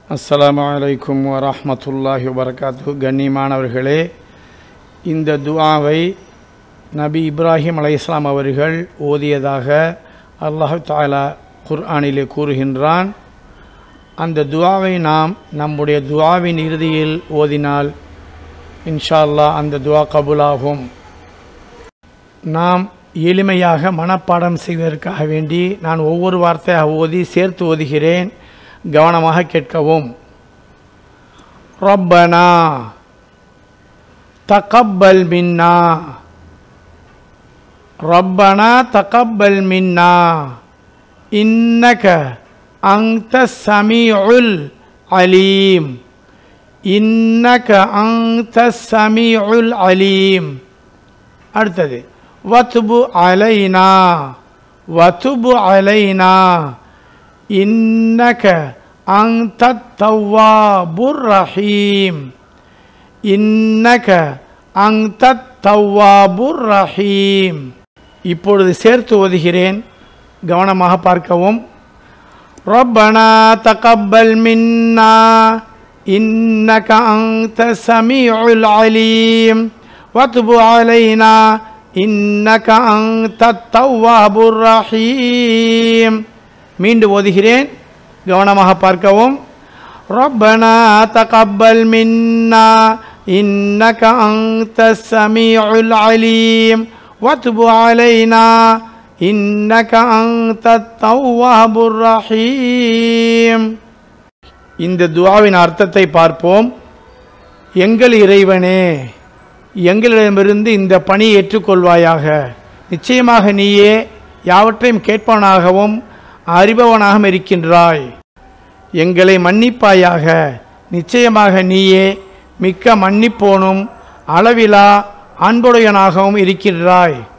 அஸ்ஸலாமு அலைக்கும் வரஹ்மத்துல்லாஹி வபரகாத்து கண்ணியமானவர்களே இந்த துஆவை நபி இப்ராஹிம் அலைஹிஸ்ஸலாம் அவர்கள் ஓதியதாக அல்லாஹ் தாலா குர்ஆனிலே கூறுகின்றான் அந்த துஆவை நாம் நம்முடைய துஆவின் இறுதியில் ஓதினால் இன்ஷா அல்லாஹ் அந்த துஆ கபூலாகும் நாம் எளிமையாக மனப்பாடம் செய்வதற்காக வேண்டி நான் ஒவ்வொரு வார்த்தையாக ஓதி சேர்த்து ஓதுகிறேன் கவனமாக கேட்கவும் ரப்பனா தகப்பல் மின்னா ரப்பனா தகப்பல் மின்னா இன்னக அங்த சமீஉல் அலீம் இன்னக அங்த சமீஉல் அலீம் அடுத்தது வத்துபு அலைனா வத்துபு அலைனா இன்னக அங்க தவ்வாபுர் ரஹீம் இன்னக அங்க தவ்வாபுர் ரஹீம் இப்பொழுது சேர்த்து ஓதுகிறேன் கவனமாக பார்க்கவும் ரப்பனா தகப்பல் மின்னா இன்னக அங்க சமீஉல் அலீம் வத்துபு அலைனா இன்னக அங்க தவ்வாபுர் ரஹீம் மீண்டும் ஓதுகிறேன் கவனமாக பார்க்கவும் ரப்பனா தகப்பல் மின்னா இன்னக அங்க சமீஉல் அலீம் வத்பு அலைனா இன்னக அங்க தவ்வாபுர் ரஹீம் இந்த துஆவின் அர்த்தத்தை பார்ப்போம் எங்கள் இறைவனே எங்களிடமிருந்து இந்த பணியை ஏற்றுக்கொள்வாயாக நிச்சயமாக நீயே யாவற்றையும் கேட்பவனாகவும் அறிபவனாகவும் இருக்கின்றாய் எங்களை மன்னிப்பாயாக நிச்சயமாக நீயே மிக்க மன்னிப்போனும் அளவிலா அன்புடையனாகவும் இருக்கின்றாய்